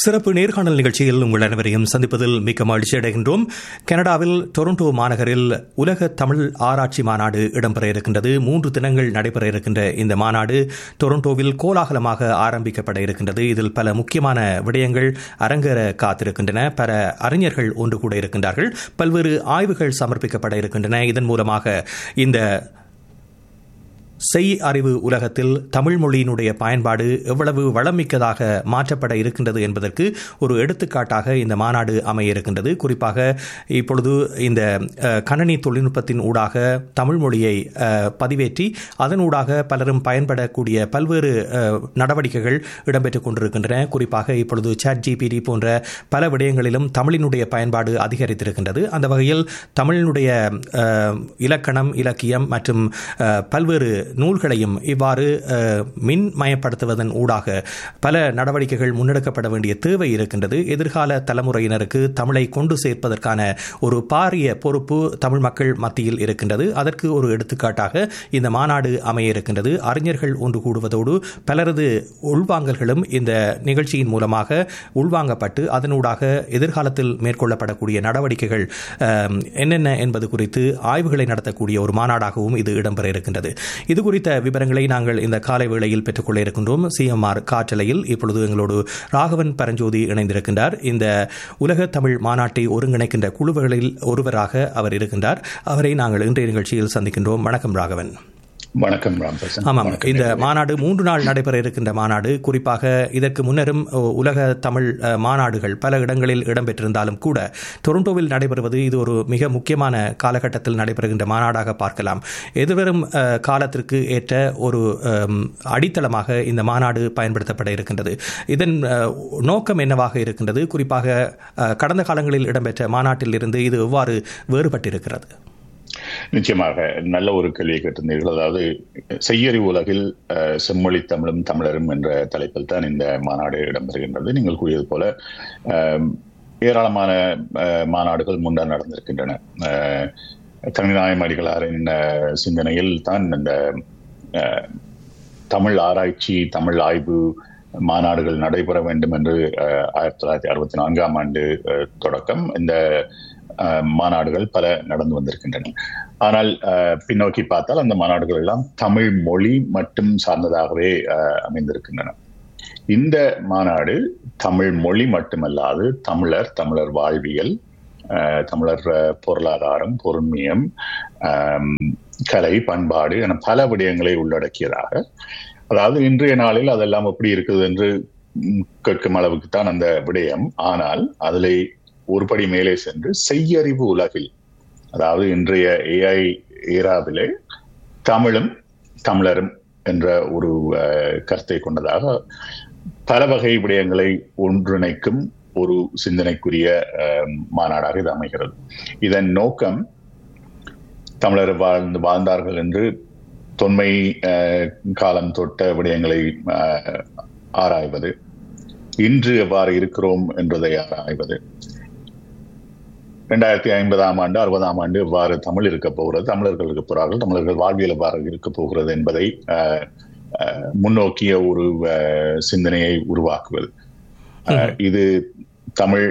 சிறப்பு நேர்காணல் நிகழ்ச்சியில் உங்கள் அனைவரையும் சந்திப்பதில் மிக்க மகிழ்ச்சி அடைகின்றோம் கனடாவில் டொரண்டோ மாநகரில் உலக தமிழ் ஆராய்ச்சி மாநாடு இடம்பெற இருக்கின்றது மூன்று தினங்கள் நடைபெற இருக்கின்ற இந்த மாநாடு டொரண்டோவில் கோலாகலமாக ஆரம்பிக்கப்பட இருக்கின்றது இதில் பல முக்கியமான விடயங்கள் அரங்கேற காத்திருக்கின்றன பல அறிஞர்கள் ஒன்று கூட இருக்கின்றார்கள் பல்வேறு ஆய்வுகள் சமர்ப்பிக்கப்பட இருக்கின்றன இதன் மூலமாக இந்த செய் அறிவு உலகத்தில் தமிழ் மொழியினுடைய பயன்பாடு எவ்வளவு வளமிக்கதாக மாற்றப்பட இருக்கின்றது என்பதற்கு ஒரு எடுத்துக்காட்டாக இந்த மாநாடு அமைய இருக்கின்றது குறிப்பாக இப்பொழுது இந்த கணனி தொழில்நுட்பத்தின் ஊடாக தமிழ் மொழியை பதிவேற்றி அதனூடாக பலரும் பயன்படக்கூடிய பல்வேறு நடவடிக்கைகள் இடம்பெற்றுக் கொண்டிருக்கின்றன குறிப்பாக இப்பொழுது சாட் ஜிபிடி போன்ற பல விடயங்களிலும் தமிழினுடைய பயன்பாடு அதிகரித்திருக்கின்றது அந்த வகையில் தமிழினுடைய இலக்கணம் இலக்கியம் மற்றும் பல்வேறு நூல்களையும் இவ்வாறு மின்மயப்படுத்துவதன் ஊடாக பல நடவடிக்கைகள் முன்னெடுக்கப்பட வேண்டிய தேவை இருக்கின்றது எதிர்கால தலைமுறையினருக்கு தமிழை கொண்டு சேர்ப்பதற்கான ஒரு பாரிய பொறுப்பு தமிழ் மக்கள் மத்தியில் இருக்கின்றது அதற்கு ஒரு எடுத்துக்காட்டாக இந்த மாநாடு அமைய இருக்கின்றது அறிஞர்கள் ஒன்று கூடுவதோடு பலரது உள்வாங்கல்களும் இந்த நிகழ்ச்சியின் மூலமாக உள்வாங்கப்பட்டு அதனூடாக எதிர்காலத்தில் மேற்கொள்ளப்படக்கூடிய நடவடிக்கைகள் என்னென்ன என்பது குறித்து ஆய்வுகளை நடத்தக்கூடிய ஒரு மாநாடாகவும் இது இடம்பெற இருக்கின்றது இது குறித்த விவரங்களை நாங்கள் இந்த காலை வேளையில் பெற்றுக்கொள்ள இருக்கின்றோம் சிஎம்ஆர் காற்றலையில் இப்பொழுது எங்களோடு ராகவன் பரஞ்சோதி இணைந்திருக்கின்றார் இந்த உலக தமிழ் மாநாட்டை ஒருங்கிணைக்கின்ற குழுவுகளில் ஒருவராக அவர் இருக்கின்றார் அவரை நாங்கள் இன்றைய நிகழ்ச்சியில் சந்திக்கின்றோம் வணக்கம் ராகவன் வணக்கம் ஆமாம் இந்த மாநாடு மூன்று நாள் நடைபெற இருக்கின்ற மாநாடு குறிப்பாக இதற்கு முன்னரும் உலக தமிழ் மாநாடுகள் பல இடங்களில் இடம்பெற்றிருந்தாலும் கூட டொரண்டோவில் நடைபெறுவது இது ஒரு மிக முக்கியமான காலகட்டத்தில் நடைபெறுகின்ற மாநாடாக பார்க்கலாம் எதிர்வரும் காலத்திற்கு ஏற்ற ஒரு அடித்தளமாக இந்த மாநாடு பயன்படுத்தப்பட இருக்கின்றது இதன் நோக்கம் என்னவாக இருக்கின்றது குறிப்பாக கடந்த காலங்களில் இடம்பெற்ற மாநாட்டில் இருந்து இது எவ்வாறு வேறுபட்டிருக்கிறது நிச்சயமாக நல்ல ஒரு கேள்வியை கேட்டிருந்தீர்கள் அதாவது செய்யறிவு உலகில் செம்மொழி தமிழும் தமிழரும் என்ற தலைப்பில் தான் இந்த மாநாடு இடம்பெறுகின்றது நீங்கள் கூறியது போல ஏராளமான மாநாடுகள் முன்னால் நடந்திருக்கின்றன தனிநாயம் அடிகளாரின் சிந்தனையில் தான் இந்த தமிழ் ஆராய்ச்சி தமிழ் ஆய்வு மாநாடுகள் நடைபெற வேண்டும் என்று ஆயிரத்தி தொள்ளாயிரத்தி அறுபத்தி நான்காம் ஆண்டு தொடக்கம் இந்த மாநாடுகள் பல நடந்து வந்திருக்கின்றன ஆனால் பின்னோக்கி பார்த்தால் அந்த மாநாடுகள் எல்லாம் தமிழ் மொழி மட்டும் சார்ந்ததாகவே அமைந்திருக்கின்றன இந்த மாநாடு தமிழ் மொழி மட்டுமல்லாது தமிழர் தமிழர் வாழ்வியல் தமிழர் பொருளாதாரம் பொருண்மியம் கலை பண்பாடு என பல விடயங்களை உள்ளடக்கியதாக அதாவது இன்றைய நாளில் அதெல்லாம் எப்படி இருக்குது என்று கேட்கும் அளவுக்கு தான் அந்த விடயம் ஆனால் அதில் ஒருபடி மேலே சென்று செய்யறிவு உலகில் அதாவது இன்றைய ஏஐ ஏராவிலே தமிழும் தமிழரும் என்ற ஒரு கருத்தை கொண்டதாக பல வகை விடயங்களை ஒன்றிணைக்கும் ஒரு சிந்தனைக்குரிய மாநாடாக இது அமைகிறது இதன் நோக்கம் தமிழர் வாழ்ந்து வாழ்ந்தார்கள் என்று தொன்மை காலம் தொட்ட விடயங்களை ஆராய்வது இன்று எவ்வாறு இருக்கிறோம் என்பதை ஆராய்வது இரண்டாயிரத்தி ஐம்பதாம் ஆண்டு அறுபதாம் ஆண்டு எவ்வாறு தமிழ் இருக்க போகிறது தமிழர்கள் இருக்க போகிறார்கள் தமிழர்கள் வாழ்வியல் எவ்வாறு இருக்க போகிறது என்பதை முன்னோக்கிய ஒரு சிந்தனையை உருவாக்குவது இது தமிழ்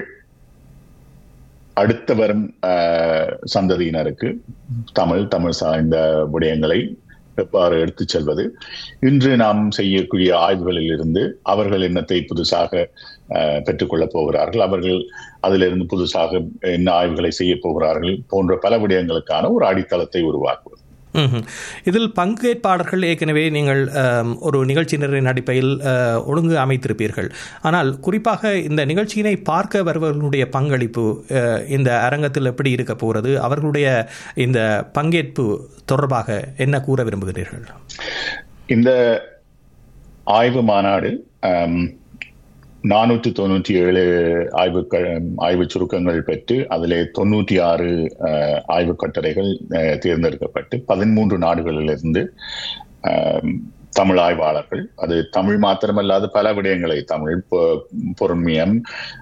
அடுத்த வரும் சந்ததியினருக்கு தமிழ் தமிழ் சார்ந்த விடயங்களை எவ்வாறு எடுத்துச் செல்வது இன்று நாம் செய்யக்கூடிய ஆய்வுகளில் இருந்து அவர்கள் எண்ணத்தை புதுசாக பெற்றுக்கொள்ளப் போகிறார்கள் அவர்கள் அதிலிருந்து புதுசாக என்ன ஆய்வுகளை செய்ய போகிறார்கள் போன்ற பல விடயங்களுக்கான ஒரு அடித்தளத்தை உருவாக்குவது இதில் பங்கேற்பாளர்கள் ஏற்கனவே நீங்கள் ஒரு நிகழ்ச்சியினரின் அடிப்படையில் ஒழுங்கு அமைத்திருப்பீர்கள் ஆனால் குறிப்பாக இந்த நிகழ்ச்சியினை பார்க்க வருபவர்களுடைய பங்களிப்பு இந்த அரங்கத்தில் எப்படி இருக்க போகிறது அவர்களுடைய இந்த பங்கேற்பு தொடர்பாக என்ன கூற விரும்புகிறீர்கள் இந்த ஆய்வு மாநாடு நானூற்றி தொண்ணூற்றி ஏழு ஆய்வுகள் ஆய்வு சுருக்கங்கள் பெற்று அதிலே தொண்ணூற்றி ஆறு ஆய்வு கட்டுரைகள் தேர்ந்தெடுக்கப்பட்டு பதிமூன்று நாடுகளிலிருந்து தமிழ் ஆய்வாளர்கள் அது தமிழ் மாத்திரமல்லாது பல விடயங்களை தமிழ் பொருண்மியம்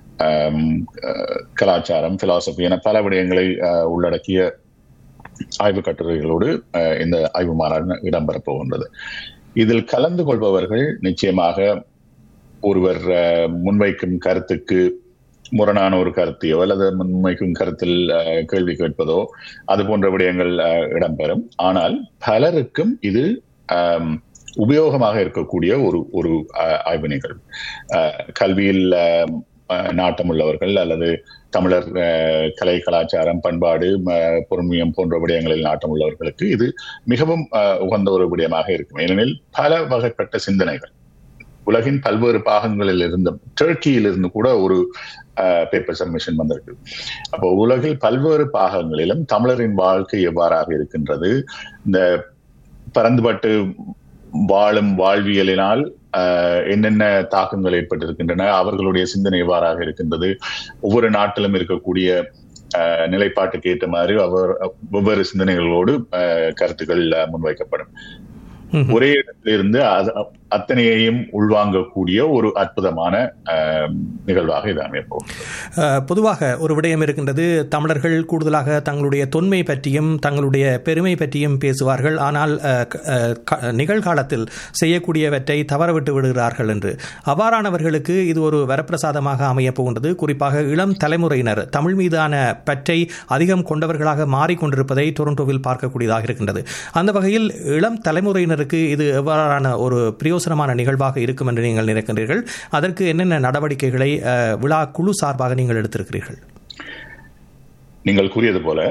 கலாச்சாரம் பிலாசபி என பல விடயங்களை உள்ளடக்கிய ஆய்வு கட்டுரைகளோடு இந்த ஆய்வு மாநாடு இடம்பெறப் போகின்றது இதில் கலந்து கொள்பவர்கள் நிச்சயமாக ஒருவர் முன்வைக்கும் கருத்துக்கு முரணான ஒரு கருத்தையோ அல்லது முன்வைக்கும் கருத்தில் கேள்வி கேட்பதோ அது போன்ற விடயங்கள் இடம்பெறும் ஆனால் பலருக்கும் இது உபயோகமாக இருக்கக்கூடிய ஒரு ஒரு ஆய்வு நிகழ்வு கல்வியில் நாட்டம் உள்ளவர்கள் அல்லது தமிழர் கலை கலாச்சாரம் பண்பாடு பொறுமையம் போன்ற விடயங்களில் நாட்டம் உள்ளவர்களுக்கு இது மிகவும் உகந்த ஒரு விடயமாக இருக்கும் ஏனெனில் பல வகைப்பட்ட சிந்தனைகள் உலகின் பல்வேறு பாகங்களில் இருந்த டர்க்கியில் இருந்து கூட ஒரு பேப்பர் சப்மிஷன் வந்திருக்கு அப்போ உலகில் பல்வேறு பாகங்களிலும் தமிழரின் வாழ்க்கை எவ்வாறாக இருக்கின்றது இந்த பறந்துபட்டு வாழும் வாழ்வியலினால் என்னென்ன தாக்கங்கள் ஏற்பட்டிருக்கின்றன அவர்களுடைய சிந்தனை எவ்வாறாக இருக்கின்றது ஒவ்வொரு நாட்டிலும் இருக்கக்கூடிய நிலைப்பாட்டுக்கு ஏற்ற மாதிரி அவர் வெவ்வேறு சிந்தனைகளோடு கருத்துக்கள் முன்வைக்கப்படும் ஒரே இடத்திலிருந்து அத்தனையையும் உள்வாங்கக்கூடிய ஒரு அற்புதமான நிகழ்வாக இது அமையப்போம் பொதுவாக ஒரு விடயம் இருக்கின்றது தமிழர்கள் கூடுதலாக தங்களுடைய தொன்மை பற்றியும் தங்களுடைய பெருமை பற்றியும் பேசுவார்கள் ஆனால் நிகழ்காலத்தில் செய்யக்கூடியவற்றை தவறவிட்டு விடுகிறார்கள் என்று அவ்வாறானவர்களுக்கு இது ஒரு வரப்பிரசாதமாக அமையப் போகின்றது குறிப்பாக இளம் தலைமுறையினர் தமிழ் மீதான பற்றை அதிகம் கொண்டவர்களாக மாறிக்கொண்டிருப்பதை டொரண்டோவில் பார்க்கக்கூடியதாக இருக்கின்றது அந்த வகையில் இளம் தலைமுறையினருக்கு இது எவ்வாறான ஒரு பிரயோசனமான நிகழ்வாக இருக்கும் என்று நீங்கள் நினைக்கின்றீர்கள் அதற்கு என்னென்ன நடவடிக்கைகளை விழா குழு சார்பாக நீங்கள் எடுத்திருக்கிறீர்கள் நீங்கள் கூறியது போல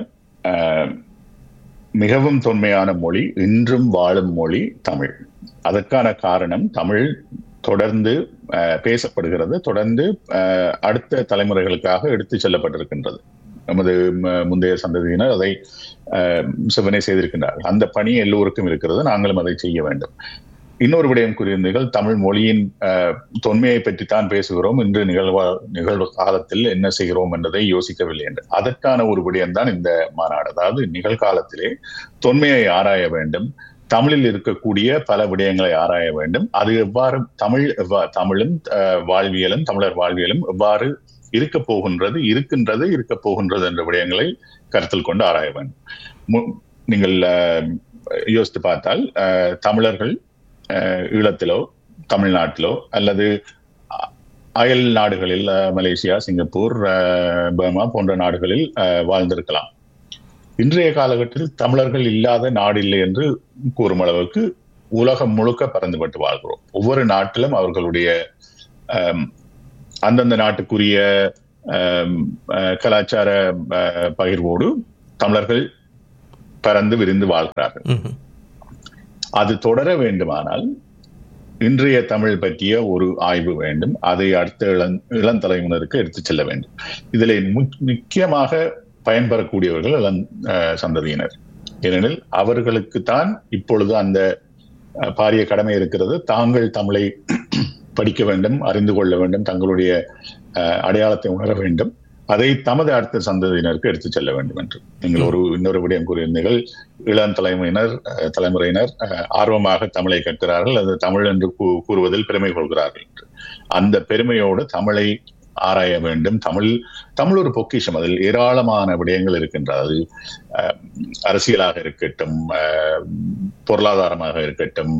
மிகவும் தொன்மையான மொழி இன்றும் வாழும் மொழி தமிழ் அதற்கான காரணம் தமிழ் தொடர்ந்து பேசப்படுகிறது தொடர்ந்து அடுத்த தலைமுறைகளுக்காக எடுத்து செல்லப்பட்டிருக்கின்றது நமது முந்தைய சந்ததியினர் அதை சிவனை செய்திருக்கின்றார்கள் அந்த பணி எல்லோருக்கும் இருக்கிறது நாங்களும் அதை செய்ய வேண்டும் இன்னொரு விடயம் கூறியிருந்தீர்கள் தமிழ் மொழியின் தொன்மையை பற்றித்தான் பேசுகிறோம் இன்று நிகழ்வா நிகழ்வு காலத்தில் என்ன செய்கிறோம் என்பதை யோசிக்கவில்லை என்று அதற்கான ஒரு விடயம்தான் இந்த மாநாடு அதாவது நிகழ்காலத்திலே தொன்மையை ஆராய வேண்டும் தமிழில் இருக்கக்கூடிய பல விடயங்களை ஆராய வேண்டும் அது எவ்வாறு தமிழ் எவ்வா தமிழும் வாழ்வியலும் தமிழர் வாழ்வியலும் எவ்வாறு இருக்க போகின்றது இருக்கின்றது இருக்க போகின்றது என்ற விடயங்களை கருத்தில் கொண்டு ஆராய வேண்டும் நீங்கள் யோசித்து பார்த்தால் தமிழர்கள் ஈழத்திலோ தமிழ்நாட்டிலோ அல்லது அயல் நாடுகளில் மலேசியா சிங்கப்பூர் பர்மா போன்ற நாடுகளில் வாழ்ந்திருக்கலாம் இன்றைய காலகட்டத்தில் தமிழர்கள் இல்லாத நாடு இல்லை என்று கூறும் அளவுக்கு உலகம் முழுக்க பறந்துபட்டு வாழ்கிறோம் ஒவ்வொரு நாட்டிலும் அவர்களுடைய அந்தந்த நாட்டுக்குரிய கலாச்சார பகிர்வோடு தமிழர்கள் பறந்து விரிந்து வாழ்கிறார்கள் அது தொடர வேண்டுமானால் இன்றைய தமிழ் பற்றிய ஒரு ஆய்வு வேண்டும் அதை அடுத்த இளம் இளந்தலைமுனருக்கு எடுத்துச் செல்ல வேண்டும் இதில் முக்கியமாக பயன்பெறக்கூடியவர்கள் இளம் சந்ததியினர் ஏனெனில் அவர்களுக்கு தான் இப்பொழுது அந்த பாரிய கடமை இருக்கிறது தாங்கள் தமிழை படிக்க வேண்டும் அறிந்து கொள்ள வேண்டும் தங்களுடைய அடையாளத்தை உணர வேண்டும் அதை தமது அடுத்த சந்ததியினருக்கு எடுத்துச் செல்ல வேண்டும் என்று நீங்கள் ஒரு இன்னொரு விடயம் கூறியிருந்தீர்கள் இளம் தலைமுறையினர் தலைமுறையினர் ஆர்வமாக தமிழை கற்கிறார்கள் அது தமிழ் என்று கூறுவதில் பெருமை கொள்கிறார்கள் என்று அந்த பெருமையோடு தமிழை ஆராய வேண்டும் தமிழ் தமிழ் ஒரு பொக்கிஷம் அதில் ஏராளமான விடயங்கள் இருக்கின்றது அது அரசியலாக இருக்கட்டும் பொருளாதாரமாக இருக்கட்டும்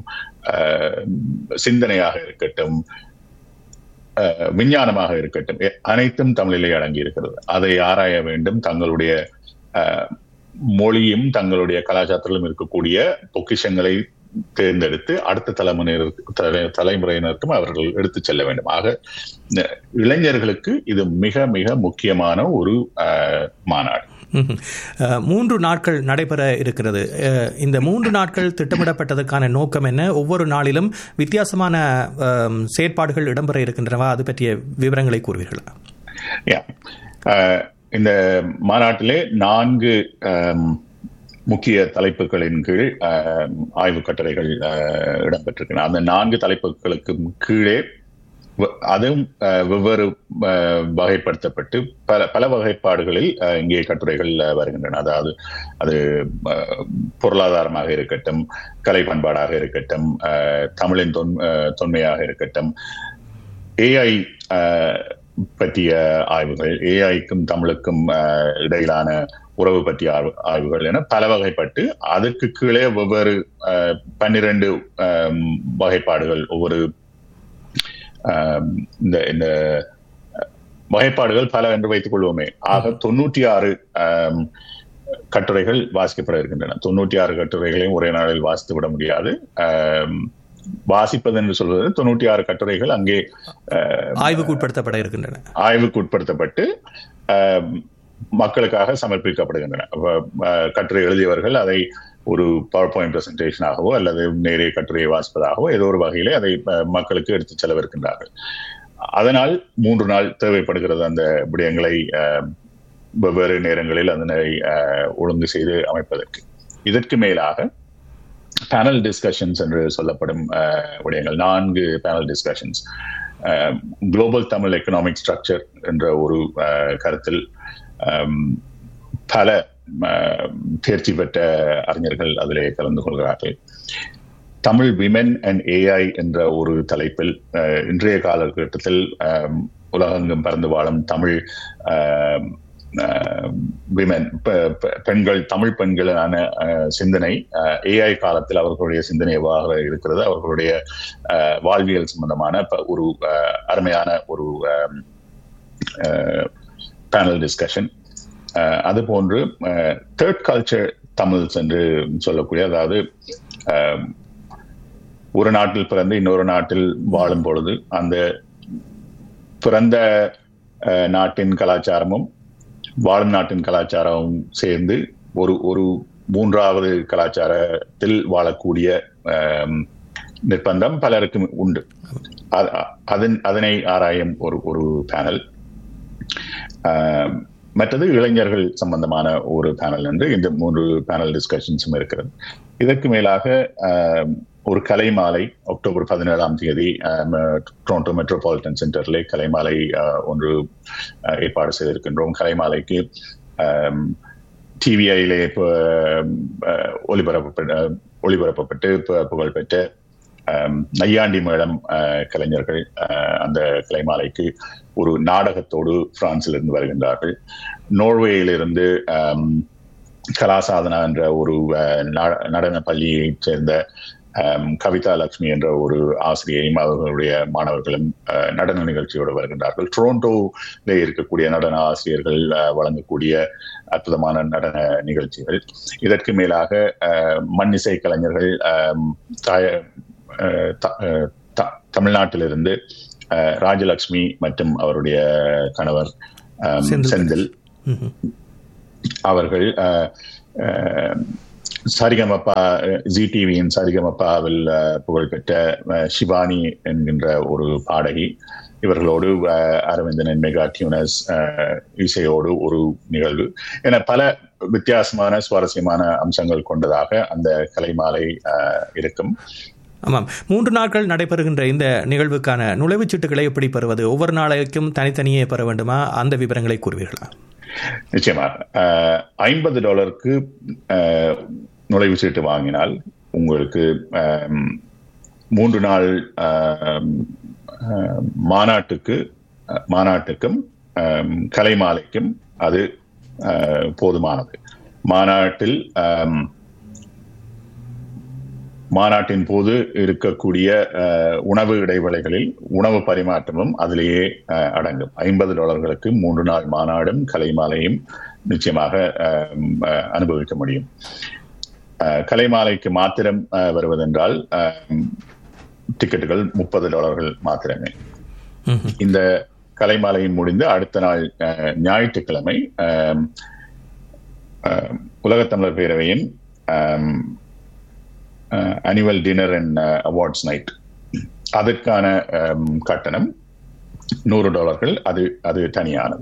சிந்தனையாக இருக்கட்டும் விஞ்ஞானமாக இருக்கட்டும் அனைத்தும் தமிழிலே அடங்கி இருக்கிறது அதை ஆராய வேண்டும் தங்களுடைய மொழியும் தங்களுடைய கலாச்சாரத்திலும் இருக்கக்கூடிய பொக்கிஷங்களை தேர்ந்தெடுத்து அடுத்த தலைமுறையினருக்கு தலைமுறையினருக்கும் அவர்கள் எடுத்து செல்ல வேண்டும் ஆக இளைஞர்களுக்கு இது மிக மிக முக்கியமான ஒரு மாநாடு மூன்று நாட்கள் நடைபெற இருக்கிறது இந்த மூன்று நாட்கள் திட்டமிடப்பட்டதற்கான நோக்கம் என்ன ஒவ்வொரு நாளிலும் வித்தியாசமான செயற்பாடுகள் இடம்பெற இருக்கின்றனவா அது பற்றிய விவரங்களை கூறுவீர்களா இந்த மாநாட்டிலே நான்கு முக்கிய தலைப்புகளின் கீழ் ஆய்வு கட்டுரைகள் இடம்பெற்றிருக்கின்றன அந்த நான்கு தலைப்புகளுக்கு கீழே அதுவும் வெவ்வேறு வகைப்படுத்தப்பட்டு பல பல வகைப்பாடுகளில் இங்கே கட்டுரைகள் வருகின்றன அதாவது அது பொருளாதாரமாக இருக்கட்டும் கலை பண்பாடாக இருக்கட்டும் தமிழின் தொன் தொன்மையாக இருக்கட்டும் ஏஐ பற்றிய ஆய்வுகள் ஏஐக்கும் தமிழுக்கும் இடையிலான உறவு பற்றிய ஆய்வுகள் என பல வகைப்பட்டு அதற்கு கீழே வெவ்வேறு பன்னிரண்டு வகைப்பாடுகள் ஒவ்வொரு இந்த இந்த வகைப்பாடுகள் பல என்று வைத்துக் கொள்வோமே ஆக தொண்ணூற்றி ஆறு கட்டுரைகள் வாசிக்கப்பட இருக்கின்றன தொண்ணூற்றி ஆறு கட்டுரைகளையும் ஒரே நாளில் வாசித்து விட முடியாது வாசிப்பது என்று சொல்வது தொண்ணூற்றி ஆறு கட்டுரைகள் அங்கே ஆய்வுக்கு உட்படுத்தப்பட இருக்கின்றன ஆய்வுக்கு உட்படுத்தப்பட்டு மக்களுக்காக சமர்ப்பிக்கப்படுகின்றன கட்டுரை எழுதியவர்கள் அதை ஒரு பவர் பாயிண்ட் பிரசன்டேஷனாகவோ அல்லது நேரே கட்டுரையை வாசிப்பதாகவோ ஏதோ ஒரு வகையிலே அதை மக்களுக்கு எடுத்து செலவிருக்கின்றார்கள் அதனால் மூன்று நாள் தேவைப்படுகிறது அந்த விடயங்களை வெவ்வேறு நேரங்களில் அதனை ஒழுங்கு செய்து அமைப்பதற்கு இதற்கு மேலாக பேனல் டிஸ்கஷன்ஸ் என்று சொல்லப்படும் விடயங்கள் நான்கு panel discussions global Tamil economic structure என்ற ஒரு கருத்தில் பல தேர்ச்சி பெற்ற அறிஞர்கள் அதிலே கலந்து கொள்கிறார்கள் தமிழ் விமென் அண்ட் ஏஐ என்ற ஒரு தலைப்பில் இன்றைய காலகட்டத்தில் உலகெங்கும் பறந்து வாழும் தமிழ் விமென் பெண்கள் தமிழ் பெண்களான சிந்தனை ஏஐ காலத்தில் அவர்களுடைய சிந்தனை எவ்வாறு இருக்கிறது அவர்களுடைய வாழ்வியல் சம்பந்தமான ஒரு அருமையான ஒரு பேனல் டிஸ்கஷன் அது போன்று தேர்ட் கல்ச்சர் தமிழ்ஸ் என்று சொல்லக்கூடிய அதாவது ஒரு நாட்டில் பிறந்து இன்னொரு நாட்டில் வாழும் பொழுது அந்த பிறந்த நாட்டின் கலாச்சாரமும் வாழும் நாட்டின் கலாச்சாரமும் சேர்ந்து ஒரு ஒரு மூன்றாவது கலாச்சாரத்தில் வாழக்கூடிய நிர்பந்தம் பலருக்கும் உண்டு அதன் அதனை ஆராயும் ஒரு ஒரு பேனல் மற்றது இளைஞர்கள் சம்பந்தமான ஒரு பேனல் என்று இந்த மூன்று பேனல் டிஸ்கஷன்ஸும் இருக்கிறது இதற்கு மேலாக ஒரு கலை மாலை அக்டோபர் பதினேழாம் தேதி டொரண்டோ மெட்ரோபாலிட்டன் சென்டர்ல கலை மாலை ஒன்று ஏற்பாடு செய்திருக்கின்றோம் கலை மாலைக்கு டிவிஐலே ஒளிபரப்பப்பட்ட ஒளிபரப்பப்பட்டு புகழ்பெற்ற நையாண்டி மேளம் கலைஞர்கள் அந்த கலைமாலைக்கு ஒரு நாடகத்தோடு பிரான்சிலிருந்து வருகின்றார்கள் நோர்வேயிலிருந்து கலாசாதனா என்ற ஒரு நடன பள்ளியைச் சேர்ந்த கவிதா லட்சுமி என்ற ஒரு ஆசிரியையும் அவர்களுடைய மாணவர்களும் நடன நிகழ்ச்சியோடு வருகின்றார்கள் டொரண்டோல இருக்கக்கூடிய நடன ஆசிரியர்கள் வழங்கக்கூடிய அற்புதமான நடன நிகழ்ச்சிகள் இதற்கு மேலாக மண்ணிசை கலைஞர்கள் தாய தமிழ்நாட்டிலிருந்து ராஜலட்சுமி மற்றும் அவருடைய கணவர் செந்தில் அவர்கள் சரிகமப்பா ஜி டிவியின் சரிகமப்பாவில் புகழ்பெற்ற சிவானி என்கின்ற ஒரு பாடகி இவர்களோடு அரவிந்தன் மெகா டியூனஸ் இசையோடு ஒரு நிகழ்வு என பல வித்தியாசமான சுவாரஸ்யமான அம்சங்கள் கொண்டதாக அந்த கலைமாலை இருக்கும் ஆமாம் மூன்று நாட்கள் நடைபெறுகின்ற இந்த நிகழ்வுக்கான நுழைவுச் சீட்டுகளை எப்படி பெறுவது ஒவ்வொரு நாளைக்கும் தனித்தனியே பெற வேண்டுமா அந்த விவரங்களை கூறுவீர்களா நிச்சயமாக ஐம்பது டாலருக்கு நுழைவு சீட்டு வாங்கினால் உங்களுக்கு மூன்று நாள் மாநாட்டுக்கு மாநாட்டுக்கும் கலை மாலைக்கும் அது போதுமானது மாநாட்டில் மாநாட்டின் போது இருக்கக்கூடிய உணவு இடைவேளைகளில் உணவு பரிமாற்றமும் அதிலேயே அடங்கும் ஐம்பது டாலர்களுக்கு மூன்று நாள் மாநாடும் கலைமாலையும் நிச்சயமாக அனுபவிக்க முடியும் கலைமாலைக்கு மாத்திரம் வருவதென்றால் டிக்கெட்டுகள் முப்பது டாலர்கள் மாத்திரமே இந்த கலைமாலையும் முடிந்து அடுத்த நாள் ஞாயிற்றுக்கிழமை உலகத்தமிழர் பேரவையின் annual dinner and awards night அதற்கான கட்டணம் நூறு டாலர்கள் அது அது தனியானது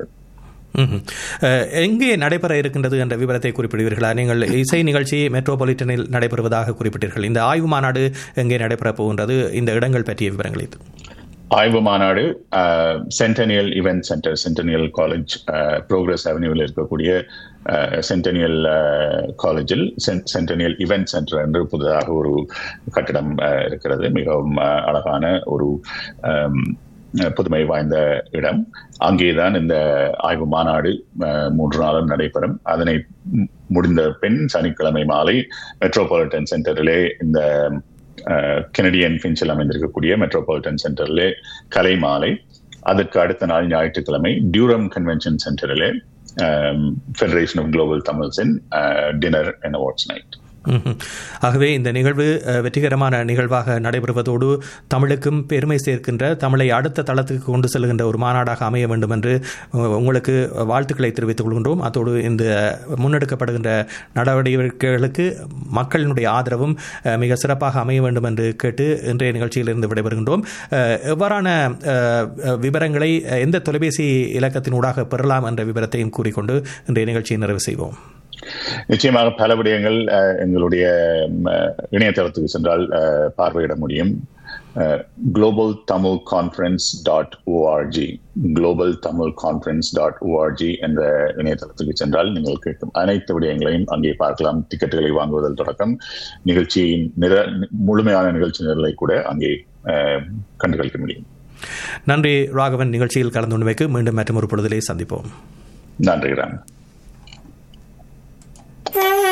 எங்கே நடைபெற இருக்கின்றது என்ற விவரத்தை குறிப்பிடுவீர்களா நீங்கள் இசை நிகழ்ச்சி மெட்ரோபாலிட்டனில் நடைபெறுவதாக குறிப்பிட்டீர்கள் இந்த ஆய்வு மாநாடு எங்கே நடைபெறப் போகின்றது இந்த இடங்கள் பற்றிய விவரங்கள் இது ஆய்வு மாநாடு centennial event centre centennial college progress அவென்யூவில் இருக்கக்கூடிய சென்டனியல் காலேஜில் சென்டனியல் இவென்ட் சென்டர் என்று புதிதாக ஒரு கட்டிடம் இருக்கிறது மிகவும் அழகான ஒரு புதுமை வாய்ந்த இடம் அங்கேதான் இந்த ஆய்வு மாநாடு மூன்று நாளும் நடைபெறும் அதனை முடிந்த பின் சனிக்கிழமை மாலை மெட்ரோபாலிட்டன் சென்டரிலே இந்த கெனடியன் பின்சில் அமைந்திருக்கக்கூடிய மெட்ரோபாலிட்டன் சென்டரிலே கலை மாலை அதற்கு அடுத்த நாள் ஞாயிற்றுக்கிழமை டியூரம் கன்வென்ஷன் சென்டரிலே ஃபெடரேஷன் ஆஃப் குளோபல் தமிழ்ஸின் டின்னர் அண்ட் அவார்ட்ஸ் நைட் ஆகவே இந்த நிகழ்வு வெற்றிகரமான நிகழ்வாக நடைபெறுவதோடு தமிழுக்கும் பெருமை சேர்க்கின்ற தமிழை அடுத்த தளத்துக்கு கொண்டு செல்கின்ற ஒரு மாநாடாக அமைய வேண்டும் என்று உங்களுக்கு வாழ்த்துக்களை தெரிவித்துக் கொள்கின்றோம் அத்தோடு இந்த முன்னெடுக்கப்படுகின்ற நடவடிக்கைகளுக்கு மக்களினுடைய ஆதரவும் மிக சிறப்பாக அமைய வேண்டும் என்று கேட்டு இன்றைய நிகழ்ச்சியிலிருந்து விடைபெறுகின்றோம் எவ்வாறான விவரங்களை எந்த தொலைபேசி இலக்கத்தினூடாக பெறலாம் என்ற விவரத்தையும் கூறிக்கொண்டு இன்றைய நிகழ்ச்சியை நிறைவு செய்வோம் நிச்சயமாக பல விடயங்கள் எங்களுடைய இணையதளத்துக்கு சென்றால் பார்வையிட முடியும் global Tamil conference dot ORG global Tamil conference dot ORG என்ற இணையதளத்துக்கு சென்றால் நீங்கள் கேட்கும் அனைத்து விடயங்களையும் அங்கே பார்க்கலாம் டிக்கெட்டுகளை வாங்குவதில் தொடக்கம் நிகழ்ச்சியின் நிற முழுமையான நிகழ்ச்சி நிரலை கூட அங்கே கண்டுகளிக்க முடியும் நன்றி ராகவன் நிகழ்ச்சியில் கலந்து கொண்டமைக்கு மீண்டும் மற்றும் ஒரு பொழுதிலே சந்திப்போம் நன்றி ராம்